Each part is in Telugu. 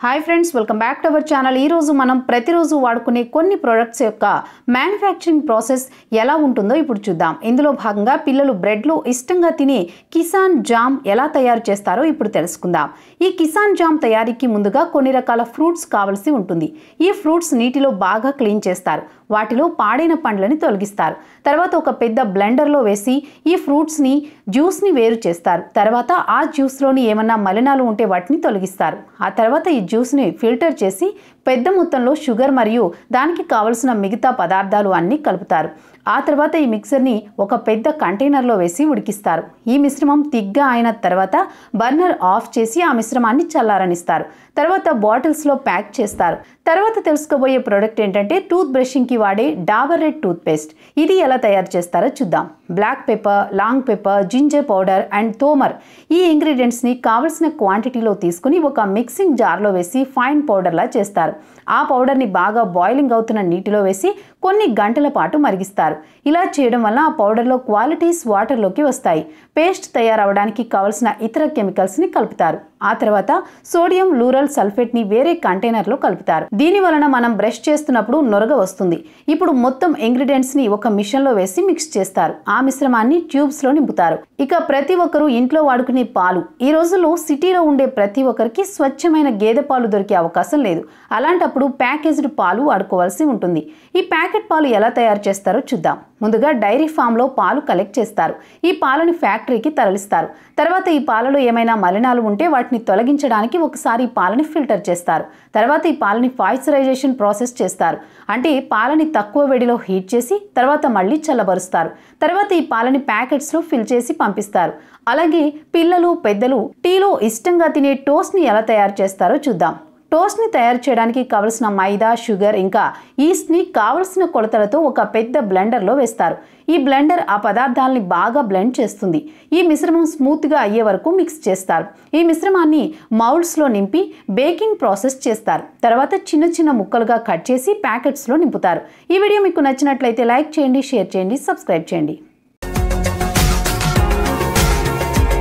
hi friends welcome back to our channel ఈరోజు మనం ప్రతిరోజు వాడుకునే కొన్ని ప్రొడక్ట్స్ యొక్క మ్యానుఫ్యాక్చరింగ్ ప్రాసెస్ ఎలా ఉంటుందో ఇప్పుడు చూద్దాం ఇందులో భాగంగా పిల్లలు బ్రెడ్లో ఇష్టంగా తినే కిసాన్ జామ్ ఎలా తయారు చేస్తారో ఇప్పుడు తెలుసుకుందాం ఈ కిసాన్ జామ్ తయారీకి ముందుగా కొన్ని రకాల ఫ్రూట్స్ కావాల్సి ఉంటుంది ఈ ఫ్రూట్స్ నీటిలో బాగా క్లీన్ చేస్తారు వాటిలో పాడైన పండ్లని తొలగిస్తారు తర్వాత ఒక పెద్ద బ్లెండర్లో వేసి ఈ ఫ్రూట్స్ని జ్యూస్ని వేరు చేస్తారు తర్వాత ఆ జ్యూస్లోని ఏమన్నా మలినాలు ఉంటే వాటిని తొలగిస్తారు ఆ తర్వాత ఈ జ్యూస్ని ఫిల్టర్ చేసి పెద్ద మొత్తంలో షుగర్ మరియు దానికి కావలసిన మిగతా పదార్థాలు అన్నీ కలుపుతారు ఆ తర్వాత ఈ మిక్సర్ని ఒక పెద్ద కంటైనర్లో వేసి ఉడికిస్తారు ఈ మిశ్రమం తిగ్గా అయిన తర్వాత బర్నర్ ఆఫ్ చేసి ఆ మిశ్రమాన్ని చల్లారనిస్తారు తర్వాత బాటిల్స్లో ప్యాక్ చేస్తారు తర్వాత తెలుసుకోబోయే ప్రోడక్ట్ ఏంటంటే టూత్ బ్రషింగ్కి వాడే డాబర్ రెడ్ టూత్ పేస్ట్ ఇది ఎలా తయారు చేస్తారో చూద్దాం black pepper long pepper ginger powder and turmeric ఈ ఇంగ్రీడియంట్స్ని కావలసిన క్వాంటిటీలో తీసుకుని ఒక మిక్సింగ్ జార్లో వేసి ఫైన్ పౌడర్లా చేస్తారు ఆ పౌడర్ని బాగా బాయిలింగ్ అవుతున్న నీటిలో వేసి కొన్ని గంటల పాటు మరిగిస్తారు ఇలా చేయడం వల్ల ఆ పౌడర్లో క్వాలిటీస్ వాటర్లోకి వస్తాయి పేస్ట్ తయారవడానికి కావలసిన ఇతర కెమికల్స్ని కలుపుతారు ఆ తర్వాత సోడియం లూరల్ సల్ఫేట్ని వేరే కంటైనర్లో కలుపుతారు దీని వలన మనం బ్రష్ చేస్తున్నప్పుడు నొరగ వస్తుంది ఇప్పుడు మొత్తం ఇంగ్రీడియంట్స్ని ఒక మిషన్లో వేసి మిక్స్ చేస్తారు ఆ మిశ్రమాన్ని ట్యూబ్స్లో నింపుతారు ఇక ప్రతి ఒక్కరూ ఇంట్లో వాడుకునే పాలు ఈ రోజుల్లో సిటీలో ఉండే ప్రతి ఒక్కరికి స్వచ్ఛమైన గేదె పాలు దొరికే అవకాశం లేదు అలాంటప్పుడు ప్యాకేజ్డ్ పాలు వాడుకోవాల్సి ఉంటుంది ఈ ప్యాకెట్ పాలు ఎలా తయారు చేస్తారో చూద్దాం ముందుగా డైరీ ఫామ్లో పాలు కలెక్ట్ చేస్తారు ఈ పాలని ఫ్యాక్టరీకి తరలిస్తారు తర్వాత ఈ పాలలో ఏమైనా మలినాలు ఉంటే వాటిని తొలగించడానికి ఒకసారి ఈ పాలని ఫిల్టర్ చేస్తారు తర్వాత ఈ పాలని పాయిచరైజేషన్ ప్రాసెస్ చేస్తారు అంటే పాలని తక్కువ వేడిలో హీట్ చేసి తర్వాత మళ్ళీ చల్లబరుస్తారు తర్వాత ఈ పాలని ప్యాకెట్స్లో ఫిల్ చేసి పంపిస్తారు అలాగే పిల్లలు పెద్దలు టీలో ఇష్టంగా తినే టోస్ట్ని ఎలా తయారు చేస్తారో చూద్దాం టోస్ట్ని తయారు చేయడానికి కావలసిన మైదా షుగర్ ఇంకా ఈస్ట్ని కావలసిన కొలతలతో ఒక పెద్ద బ్లెండర్లో వేస్తారు ఈ బ్లెండర్ ఆ పదార్థాలని బాగా బ్లెండ్ చేస్తుంది ఈ మిశ్రమం స్మూత్గా అయ్యే వరకు మిక్స్ చేస్తారు ఈ మిశ్రమాన్ని మౌల్డ్స్లో నింపి బేకింగ్ ప్రాసెస్ చేస్తారు తర్వాత చిన్న చిన్న ముక్కలుగా కట్ చేసి ప్యాకెట్స్లో నింపుతారు ఈ వీడియో మీకు నచ్చినట్లయితే లైక్ చేయండి షేర్ చేయండి సబ్స్క్రైబ్ చేయండి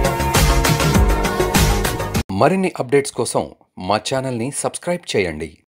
మరిన్ని అప్డేట్స్ కోసం మా ఛానల్ని సబ్స్క్రైబ్ చేయండి